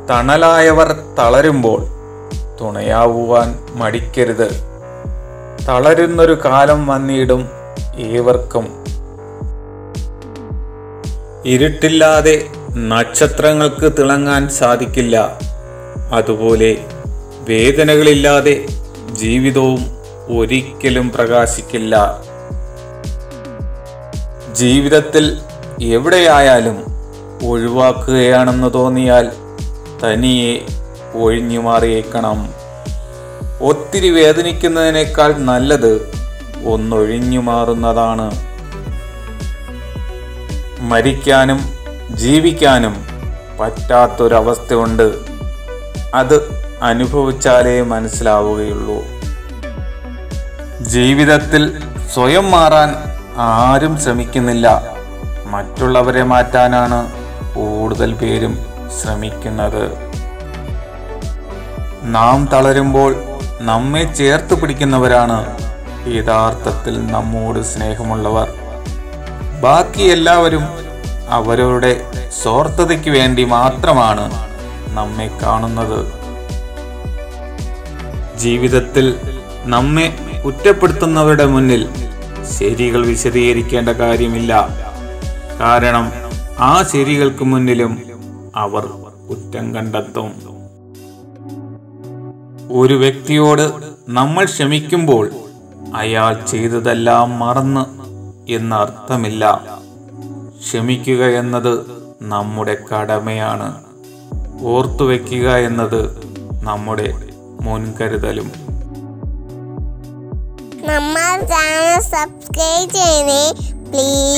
തണലായവർ തളരുമ്പോൾ തുണയാവുവാൻ മടിക്കരുത് തളരുന്നൊരു കാലം വന്നിടും ഏവർക്കും ഇരുട്ടില്ലാതെ നക്ഷത്രങ്ങൾക്ക് തിളങ്ങാൻ സാധിക്കില്ല അതുപോലെ വേദനകളില്ലാതെ ജീവിതവും ഒരിക്കലും പ്രകാശിക്കില്ല ജീവിതത്തിൽ എവിടെയായാലും ഒഴിവാക്കുകയാണെന്ന് തോന്നിയാൽ തനിയെ ഒഴിഞ്ഞു മാറിയേക്കണം ഒത്തിരി വേദനിക്കുന്നതിനേക്കാൾ നല്ലത് ഒന്നൊഴിഞ്ഞു മാറുന്നതാണ് മരിക്കാനും ജീവിക്കാനും പറ്റാത്തൊരവസ്ഥയുണ്ട് അത് അനുഭവിച്ചാലേ മനസ്സിലാവുകയുള്ളൂ ജീവിതത്തിൽ സ്വയം മാറാൻ ആരും ശ്രമിക്കുന്നില്ല മറ്റുള്ളവരെ മാറ്റാനാണ് കൂടുതൽ പേരും ശ്രമിക്കുന്നത് നാം തളരുമ്പോൾ നമ്മെ ചേർത്ത് പിടിക്കുന്നവരാണ് യഥാർത്ഥത്തിൽ നമ്മോട് സ്നേഹമുള്ളവർ ബാക്കി എല്ലാവരും അവരവരുടെ സ്വാർത്ഥതയ്ക്ക് വേണ്ടി മാത്രമാണ് നമ്മെ കാണുന്നത് ജീവിതത്തിൽ നമ്മെ കുറ്റപ്പെടുത്തുന്നവരുടെ മുന്നിൽ ശരികൾ വിശദീകരിക്കേണ്ട കാര്യമില്ല കാരണം ആ ശരികൾക്ക് മുന്നിലും അവർ കുറ്റം കണ്ടെത്തും ഒരു വ്യക്തിയോട് നമ്മൾ ക്ഷമിക്കുമ്പോൾ അയാൾ ചെയ്തതെല്ലാം മറന്ന് എന്നർത്ഥമില്ല ക്ഷമിക്കുക എന്നത് നമ്മുടെ കടമയാണ് ഓർത്തു വയ്ക്കുക എന്നത് നമ്മുടെ മുൻകരുതലും നമ്മൾ ചാനൽ സബ്സ്ക്രൈബ് ചെയ്യണേ പ്ലീസ്